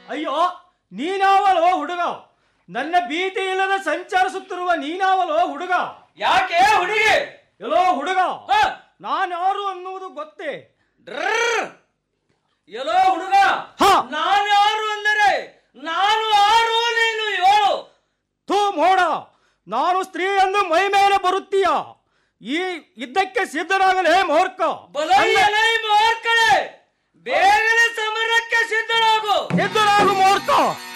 ಅಯ್ಯೋ ನೀನಾವಲೋ ಹುಡುಗ ನನ್ನ ಭೀತಿ ಇಲ್ಲದೆ ಸಂಚರಿಸುತ್ತಿರುವ ನೀನಾವಲೋ ಹುಡುಗ ಯಾಕೆ ಹುಡುಗಿ ಎಲ್ಲೋ ಹುಡುಗ ನಾನು ಯಾರು ಅನ್ನುವುದು ಗೊತ್ತೇ ಎಲ್ಲೋ ಹುಡುಗ ಹಾ. ನಾನು ಯಾರು ಅಂದರೆ ನಾನು ಆರು ನೀನು ಏಳು ಥೂ ಮೋಡ ನಾನು ಸ್ತ್ರೀ ಎಂದು ಮೈ ಮೇಲೆ ಬರುತ್ತೀಯ ಈ ಇದ್ದಕ್ಕೆ ಸಿದ್ಧರಾಗಲೇ ಮೂರ್ಖ ಬಲೈ ಮಾರ್ಕಳೆ ಬೇಗನೆ ಸಮರಕ್ಕೆ ಸಿದ್ಧರಾಗು ಸಿದ್ಧರಾಗು ಮೂರ್ಖ